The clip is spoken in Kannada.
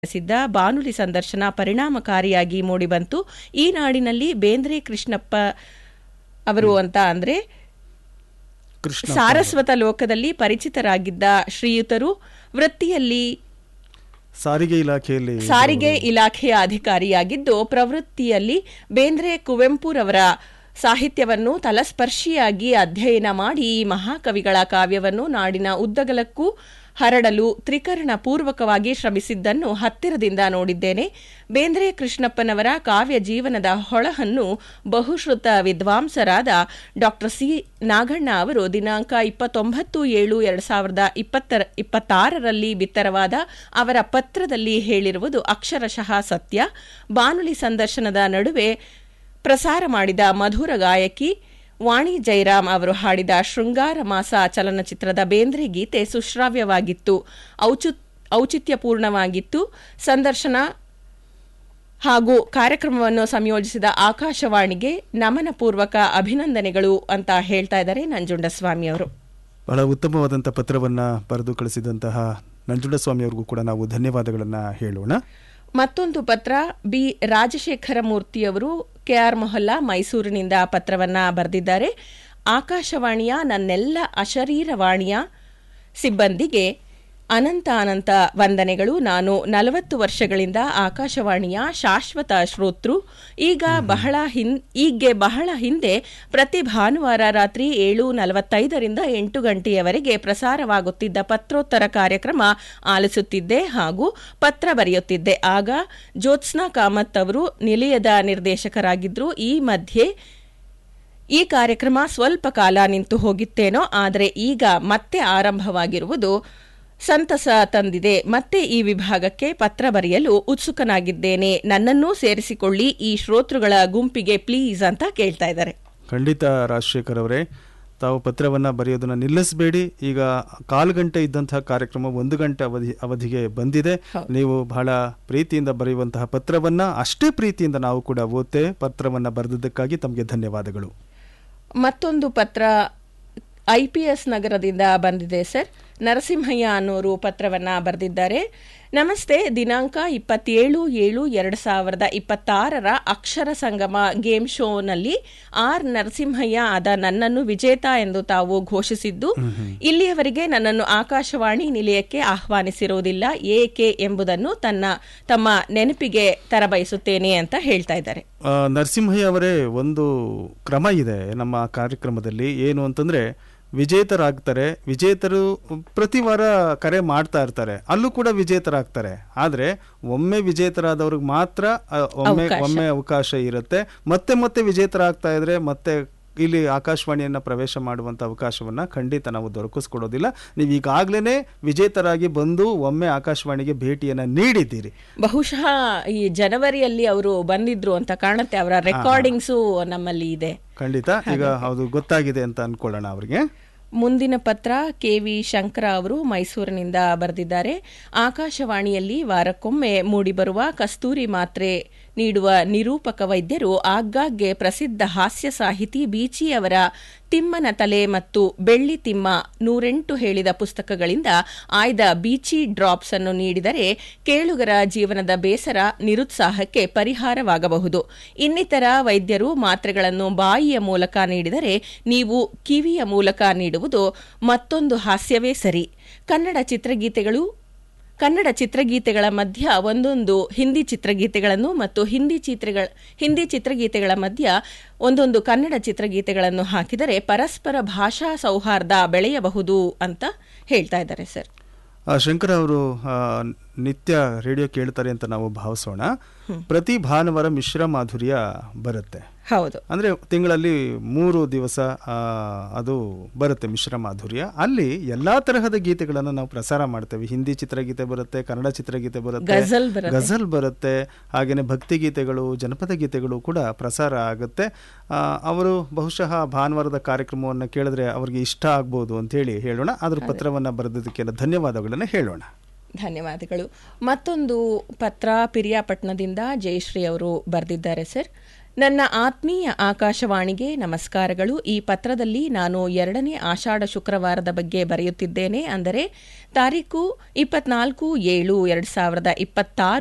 ನಡೆಸಿದ್ದ ಬಾನುಲಿ ಸಂದರ್ಶನ ಪರಿಣಾಮಕಾರಿಯಾಗಿ ಮೂಡಿಬಂತು ಈ ನಾಡಿನಲ್ಲಿ ಬೇಂದ್ರೆ ಕೃಷ್ಣಪ್ಪ ಅವರು ಅಂತ ಅಂದ್ರೆ ಕೃಷ್ಣ ಸಾರಸ್ವತ ಲೋಕದಲ್ಲಿ ಪರಿಚಿತರಾಗಿದ್ದ ಶ್ರೀಯುತರು ವೃತ್ತಿಯಲ್ಲಿ ಸಾರಿಗೆ ಇಲಾಖೆಯಲ್ಲಿ ಸಾರಿಗೆ ಇಲಾಖೆಯ ಅಧಿಕಾರಿಯಾಗಿದ್ದು ಪ್ರವೃತ್ತಿಯಲ್ಲಿ ಬೇಂದ್ರೆ ಕುವೆಂಪುರವರ ಸಾಹಿತ್ಯವನ್ನು ತಲಸ್ಪರ್ಶಿಯಾಗಿ ಅಧ್ಯಯನ ಮಾಡಿ ಈ ಮಹಾಕವಿಗಳ ಕಾವ್ಯವನ್ನು ನಾಡಿನ ಉದ್ದಗಲಕ್ಕೂ ಹರಡಲು ತ್ರಿಕರಣ ಪೂರ್ವಕವಾಗಿ ಶ್ರಮಿಸಿದ್ದನ್ನು ಹತ್ತಿರದಿಂದ ನೋಡಿದ್ದೇನೆ ಬೇಂದ್ರೆ ಕೃಷ್ಣಪ್ಪನವರ ಕಾವ್ಯ ಜೀವನದ ಹೊಳಹನ್ನು ಬಹುಶ್ರುತ ವಿದ್ವಾಂಸರಾದ ಡಾಕ್ಟರ್ ಸಿ ನಾಗಣ್ಣ ಅವರು ದಿನಾಂಕ ಇಪ್ಪತ್ತೊಂಬತ್ತು ಏಳು ಎರಡು ಸಾವಿರದ ಇಪ್ಪತ್ತರ ಇಪ್ಪತ್ತಾರರಲ್ಲಿ ಬಿತ್ತರವಾದ ಅವರ ಪತ್ರದಲ್ಲಿ ಹೇಳಿರುವುದು ಅಕ್ಷರಶಃ ಸತ್ಯ ಬಾನುಲಿ ಸಂದರ್ಶನದ ನಡುವೆ ಪ್ರಸಾರ ಮಾಡಿದ ಮಧುರ ಗಾಯಕಿ ವಾಣಿ ಜೈರಾಮ್ ಅವರು ಹಾಡಿದ ಶೃಂಗಾರ ಮಾಸ ಚಲನಚಿತ್ರದ ಬೇಂದ್ರೆ ಗೀತೆ ಸುಶ್ರಾವ್ಯವಾಗಿತ್ತು ಔಚು ಔಚಿತ್ಯಪೂರ್ಣವಾಗಿತ್ತು ಸಂದರ್ಶನ ಹಾಗೂ ಕಾರ್ಯಕ್ರಮವನ್ನು ಸಂಯೋಜಿಸಿದ ಆಕಾಶವಾಣಿಗೆ ನಮನಪೂರ್ವಕ ಅಭಿನಂದನೆಗಳು ಅಂತ ಹೇಳ್ತಾ ಇದ್ದಾರೆ ನಂಜುಂಡಸ್ವಾಮಿ ಅವರು ಬಹಳ ಉತ್ತಮವಾದಂಥ ಪತ್ರವನ್ನ ಬರೆದು ಕಳಿಸಿದಂತಹ ನಂಜುಂಡಸ್ವಾಮಿ ಅವ್ರಿಗೂ ಕೂಡ ನಾವು ಧನ್ಯವಾದಗಳನ್ನ ಹೇಳೋಣ ಮತ್ತೊಂದು ಪತ್ರ ಬಿ ರಾಜಶೇಖರ ಮೂರ್ತಿಯವರು ಕೆಆರ್ ಮೊಹಲ್ಲಾ ಮೈಸೂರಿನಿಂದ ಪತ್ರವನ್ನ ಬರೆದಿದ್ದಾರೆ ಆಕಾಶವಾಣಿಯ ನನ್ನೆಲ್ಲ ಅಶರೀರವಾಣಿಯ ಸಿಬ್ಬಂದಿಗೆ ಅನಂತ ಅನಂತ ವಂದನೆಗಳು ನಾನು ನಲವತ್ತು ವರ್ಷಗಳಿಂದ ಆಕಾಶವಾಣಿಯ ಶಾಶ್ವತ ಶ್ರೋತೃ ಈಗ ಬಹಳ ಹಿನ್ ಈಗ್ಗೆ ಬಹಳ ಹಿಂದೆ ಪ್ರತಿ ಭಾನುವಾರ ರಾತ್ರಿ ಏಳು ನಲವತ್ತೈದರಿಂದ ಎಂಟು ಗಂಟೆಯವರೆಗೆ ಪ್ರಸಾರವಾಗುತ್ತಿದ್ದ ಪತ್ರೋತ್ತರ ಕಾರ್ಯಕ್ರಮ ಆಲಿಸುತ್ತಿದ್ದೆ ಹಾಗೂ ಪತ್ರ ಬರೆಯುತ್ತಿದ್ದೆ ಆಗ ಜ್ಯೋತ್ಸ್ನಾ ಕಾಮತ್ ಅವರು ನಿಲಯದ ನಿರ್ದೇಶಕರಾಗಿದ್ದರು ಈ ಮಧ್ಯೆ ಈ ಕಾರ್ಯಕ್ರಮ ಸ್ವಲ್ಪ ಕಾಲ ನಿಂತು ಹೋಗಿತ್ತೇನೋ ಆದರೆ ಈಗ ಮತ್ತೆ ಆರಂಭವಾಗಿರುವುದು ಸಂತಸ ತಂದಿದೆ ಮತ್ತೆ ಈ ವಿಭಾಗಕ್ಕೆ ಪತ್ರ ಬರೆಯಲು ಉತ್ಸುಕನಾಗಿದ್ದೇನೆ ನನ್ನನ್ನೂ ಸೇರಿಸಿಕೊಳ್ಳಿ ಈ ಶ್ರೋತೃಗಳ ಗುಂಪಿಗೆ ಪ್ಲೀಸ್ ಅಂತ ಕೇಳ್ತಾ ಇದ್ದಾರೆ ಖಂಡಿತ ರಾಜಶೇಖರ್ ಅವರೇ ತಾವು ಪತ್ರವನ್ನ ಬರೆಯೋದನ್ನ ನಿಲ್ಲಿಸಬೇಡಿ ಈಗ ಕಾಲು ಗಂಟೆ ಇದ್ದಂತಹ ಕಾರ್ಯಕ್ರಮ ಒಂದು ಗಂಟೆ ಅವಧಿ ಅವಧಿಗೆ ಬಂದಿದೆ ನೀವು ಬಹಳ ಪ್ರೀತಿಯಿಂದ ಬರೆಯುವಂತಹ ಪತ್ರವನ್ನ ಅಷ್ಟೇ ಪ್ರೀತಿಯಿಂದ ನಾವು ಕೂಡ ಓದ್ತೆ ಪತ್ರವನ್ನ ಬರೆದಿದ್ದಕ್ಕಾಗಿ ತಮಗೆ ಧನ್ಯವಾದಗಳು ಮತ್ತೊಂದು ಪತ್ರ ಐಪಿಎಸ್ ನಗರದಿಂದ ಬಂದಿದೆ ಸರ್ ನರಸಿಂಹಯ್ಯ ಅನ್ನೋರು ಪತ್ರವನ್ನ ಬರೆದಿದ್ದಾರೆ ನಮಸ್ತೆ ದಿನಾಂಕ ಇಪ್ಪತ್ತೇಳು ಏಳು ಎರಡು ಸಾವಿರದ ಇಪ್ಪತ್ತಾರರ ಅಕ್ಷರ ಸಂಗಮ ಗೇಮ್ ಶೋನಲ್ಲಿ ಆರ್ ನರಸಿಂಹಯ್ಯ ಆದ ನನ್ನನ್ನು ವಿಜೇತ ಎಂದು ತಾವು ಘೋಷಿಸಿದ್ದು ಇಲ್ಲಿಯವರೆಗೆ ನನ್ನನ್ನು ಆಕಾಶವಾಣಿ ನಿಲಯಕ್ಕೆ ಆಹ್ವಾನಿಸಿರುವುದಿಲ್ಲ ಏಕೆ ಎಂಬುದನ್ನು ತನ್ನ ತಮ್ಮ ನೆನಪಿಗೆ ತರಬಯಸುತ್ತೇನೆ ಅಂತ ಹೇಳ್ತಾ ಇದ್ದಾರೆ ಆ, ನರಸಿಂಹಯ್ಯ ಅವರೇ ಒಂದು ಕ್ರಮ ಇದೆ ನಮ್ಮ ಕಾರ್ಯಕ್ರಮದಲ್ಲಿ ಏನು ಅಂತಂದ್ರೆ ವಿಜೇತರಾಗ್ತಾರೆ ವಿಜೇತರು ಪ್ರತಿ ವಾರ ಕರೆ ಮಾಡ್ತಾ ಇರ್ತಾರೆ ಅಲ್ಲೂ ಕೂಡ ವಿಜೇತರಾಗ್ತಾರೆ ಆದ್ರೆ ಒಮ್ಮೆ ವಿಜೇತರಾದವ್ರಿಗೆ ಮಾತ್ರ ಆ, ಒಮ್ಮೆ ಒಮ್ಮೆ ಅವಕಾಶ ಇರುತ್ತೆ ಮತ್ತೆ ಮತ್ತೆ ವಿಜೇತರಾಗ್ತಾ ಇದ್ರೆ ಮತ್ತೆ ಇಲ್ಲಿ ಆಕಾಶವಾಣಿಯನ್ನ ಪ್ರವೇಶ ಮಾಡುವಂತ ಅವಕಾಶವನ್ನ ಖಂಡಿತ ನಾವು ದೊರಕಿಸ್ಕೊಡೋದಿಲ್ಲ ನೀವು ಈಗಾಗಲೇ ವಿಜೇತರಾಗಿ ಬಂದು ಒಮ್ಮೆ ಆಕಾಶವಾಣಿಗೆ ಭೇಟಿಯನ್ನ ನೀಡಿದ್ದೀರಿ ಬಹುಶಃ ಈ ಜನವರಿಯಲ್ಲಿ ಅವರು ಬಂದಿದ್ರು ಅಂತ ಕಾಣುತ್ತೆ ಅವರ ರೆಕಾರ್ಡಿಂಗ್ಸು ನಮ್ಮಲ್ಲಿ ಇದೆ ಖಂಡಿತ ಈಗ ಅದು ಗೊತ್ತಾಗಿದೆ ಅಂತ ಅನ್ಕೊಳ್ಳೋಣ ಅವ್ರಿಗೆ ಮುಂದಿನ ಪತ್ರ ಕೆ ವಿ ಶಂಕರ ಅವರು ಮೈಸೂರಿನಿಂದ ಬರೆದಿದ್ದಾರೆ ಆಕಾಶವಾಣಿಯಲ್ಲಿ ವಾರಕ್ಕೊಮ್ಮೆ ಮೂಡಿಬರುವ ಕಸ್ತೂರಿ ಮಾತ್ರೆ ನೀಡುವ ನಿರೂಪಕ ವೈದ್ಯರು ಆಗಾಗ್ಗೆ ಪ್ರಸಿದ್ಧ ಹಾಸ್ಯ ಸಾಹಿತಿ ಬೀಚಿ ಅವರ ತಿಮ್ಮನ ತಲೆ ಮತ್ತು ಬೆಳ್ಳಿ ತಿಮ್ಮ ನೂರೆಂಟು ಹೇಳಿದ ಪುಸ್ತಕಗಳಿಂದ ಆಯ್ದ ಬೀಚಿ ಡ್ರಾಪ್ಸ್ ಅನ್ನು ನೀಡಿದರೆ ಕೇಳುಗರ ಜೀವನದ ಬೇಸರ ನಿರುತ್ಸಾಹಕ್ಕೆ ಪರಿಹಾರವಾಗಬಹುದು ಇನ್ನಿತರ ವೈದ್ಯರು ಮಾತ್ರೆಗಳನ್ನು ಬಾಯಿಯ ಮೂಲಕ ನೀಡಿದರೆ ನೀವು ಕಿವಿಯ ಮೂಲಕ ನೀಡುವುದು ಮತ್ತೊಂದು ಹಾಸ್ಯವೇ ಸರಿ ಕನ್ನಡ ಚಿತ್ರಗೀತೆಗಳು ಕನ್ನಡ ಚಿತ್ರಗೀತೆಗಳ ಮಧ್ಯ ಒಂದೊಂದು ಹಿಂದಿ ಚಿತ್ರಗೀತೆಗಳನ್ನು ಮತ್ತು ಹಿಂದಿ ಚಿತ್ರಗಳ ಹಿಂದಿ ಚಿತ್ರಗೀತೆಗಳ ಮಧ್ಯ ಒಂದೊಂದು ಕನ್ನಡ ಚಿತ್ರಗೀತೆಗಳನ್ನು ಹಾಕಿದರೆ ಪರಸ್ಪರ ಭಾಷಾ ಸೌಹಾರ್ದ ಬೆಳೆಯಬಹುದು ಅಂತ ಹೇಳ್ತಾ ಇದ್ದಾರೆ ಸರ್ ಆ, ಶಂಕರ್ ಅವರು ಆ, ನಿತ್ಯ ರೇಡಿಯೋ ಕೇಳ್ತಾರೆ ಅಂತ ನಾವು ಭಾವಿಸೋಣ ಪ್ರತಿ ಭಾನುವಾರ ಮಿಶ್ರ ಮಾಧುರ್ಯ ಬರುತ್ತೆ ಹೌದು ಅಂದ್ರೆ ತಿಂಗಳಲ್ಲಿ ಮೂರು ದಿವಸ ಆ, ಅದು ಬರುತ್ತೆ ಮಿಶ್ರ ಮಾಧುರ್ಯ ಅಲ್ಲಿ ಎಲ್ಲಾ ತರಹದ ಗೀತೆಗಳನ್ನು ನಾವು ಪ್ರಸಾರ ಮಾಡ್ತೇವೆ ಹಿಂದಿ ಚಿತ್ರಗೀತೆ ಬರುತ್ತೆ ಕನ್ನಡ ಚಿತ್ರಗೀತೆ ಬರುತ್ತೆ ಗಜಲ್ ಬರುತ್ತೆ. ಗಜಲ್ ಬರುತ್ತೆ ಹಾಗೇನೆ ಭಕ್ತಿ ಗೀತೆಗಳು ಜನಪದ ಗೀತೆಗಳು ಕೂಡ ಪ್ರಸಾರ ಆಗುತ್ತೆ ಆ, ಅವರು ಬಹುಶಃ ಭಾನುವಾರದ ಕಾರ್ಯಕ್ರಮವನ್ನು ಕೇಳಿದ್ರೆ ಅವ್ರಿಗೆ ಇಷ್ಟ ಆಗ್ಬೋದು ಅಂತ ಹೇಳಿ ಹೇಳೋಣ ಅದ್ರ ಪತ್ರವನ್ನ ಬರೆದದಕ್ಕೆಲ್ಲ ಧನ್ಯವಾದಗಳನ್ನ ಹೇಳೋಣ ಧನ್ಯವಾದಗಳು ಮತ್ತೊಂದು ಪತ್ರ ಪಿರಿಯಾಪಟ್ಟಣದಿಂದ ಜಯಶ್ರೀ ಅವರು ಬರೆದಿದ್ದಾರೆ ಸರ್ ನನ್ನ ಆತ್ಮೀಯ ಆಕಾಶವಾಣಿಗೆ ನಮಸ್ಕಾರಗಳು ಈ ಪತ್ರದಲ್ಲಿ ನಾನು ಎರಡನೇ ಆಷಾಢ ಶುಕ್ರವಾರದ ಬಗ್ಗೆ ಬರೆಯುತ್ತಿದ್ದೇನೆ ಅಂದರೆ ತಾರೀಕು ಇಪ್ಪತ್ನಾಲ್ಕು ಏಳು ಎರಡು ಸಾವಿರದ ಇಪ್ಪತ್ತಾರು